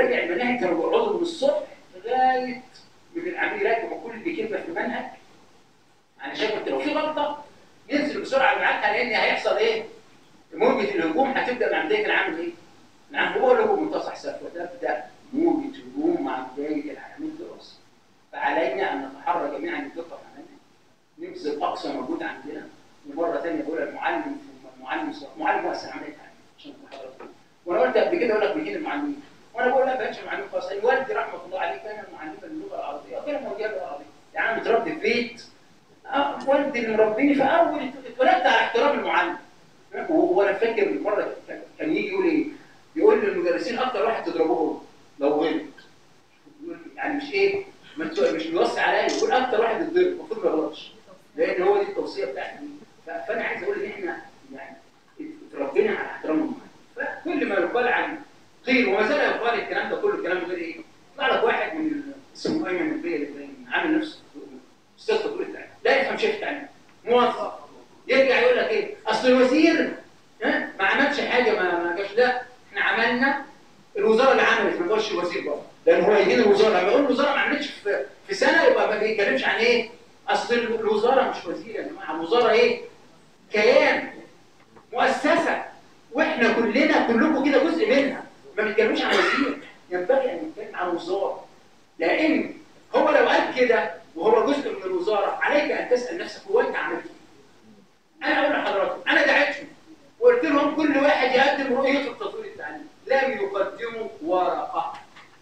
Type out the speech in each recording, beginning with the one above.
نراجع المناهج كانوا بيقعدوا من الصبح لغايه يمكن عاملين يراجعوا كل كلمه في المنهج علشان كنت لو في غلطه ينزل بسرعه يبعتها لان هيحصل ايه؟ موجه الهجوم هتبدا مع بدايه العام ايه؟ نعم هو له منتصف سنه وتبدا موجه هجوم مع بدايه العام الدراسي فعلينا ان نتحرى جميعا الدقه في عملنا نبذل اقصى مجهود عندنا ومره ثانيه بقول المعلم ثم المعلم معلم مؤثر عمليه تعليم عشان تبقى حضرتك وانا قلت قبل كده اقول لك بيجي المعلمين وانا بقول لك بقتش معلم خاص أنا والدي رحمه الله عليه كان معلما اللغه العربيه وكان موجه اللغه العربيه يعني انا متربي في بيت آه، والدي اللي مربيني في اول اتولدت على احترام المعلم وانا فاكر مره كان- كان يجي يقول ايه؟ يقول للمدرسين اكتر واحد تضربوه لو غلط يقول يعني مش ايه؟ ما انت- مش بيوصي عليا يقول اكتر واحد يتضرب المفروض ما يغلطش لان هو دي التوصيه بتاعتي ف- فانا عايز اقول ان احنا يعني اتربينا على احترام المعلم فكل ما يقال عن قيل وما زال يقال الكلام ده كله الكلام غير ايه؟ يطلع لك واحد من ال- اسمه ايمن البيه اللي باين عامل نفسه استاذ تطوير التعليم لا يفهم شيء في التعليم موظف يرجع يقول لك ايه؟ اصل الوزير ها ما عملش حاجه ما ما جاش لا احنا عملنا الوزاره اللي عملت ما نقولش الوزير بقى لان هو يجينا الوزاره لما يقول الوزاره ما عملتش في في سنه يبقى ما بيتكلمش عن ايه؟ اصل الوزاره مش وزير يا جماعه الوزاره ايه؟ كيان مؤسسه واحنا كلنا كلكم كده جزء منها ما بنتكلمش عن وزير ينبغي ان نتكلم عن وزاره لان هو لو قال كده وهو جزء من الوزاره عليك ان تسال نفسك هو انت عملت ايه؟ انا اقول لحضراتكم انا دعيتهم وقلت لهم كل واحد يقدم رؤيته في تطوير التعليم لم يقدموا ورقه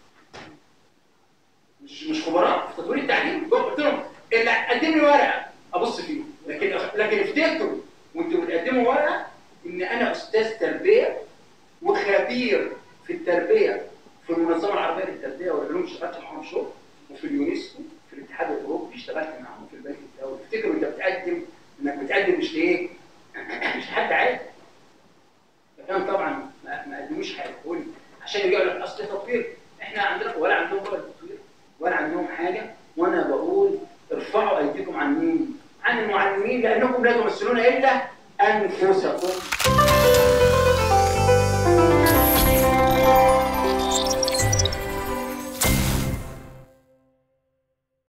مش مش خبراء في تطوير التعليم قلت لهم اللي قدم لي ورقه ابص فيه لكن لكن افتكروا وانتوا بتقدموا ورقه ان انا استاذ تربيه وخبير في التربيه في المنظمه العربيه للتربيه والعلوم اشتغلت معاهم شغل وفي اليونسكو في الاتحاد الاوروبي اشتغلت معاهم في البنك الدولي افتكروا انت بتقدم انك بتقدم مش لايه؟ مش حد عادي فكان طبعا ما ما قدموش حاجه قول عشان يرجعوا لك اصل تطوير احنا عندنا ولا عندهم ولا تطوير ولا عندهم حاجه وانا بقول ارفعوا ايديكم عن مين؟ عن المعلمين لانكم لا تمثلون الا انفسكم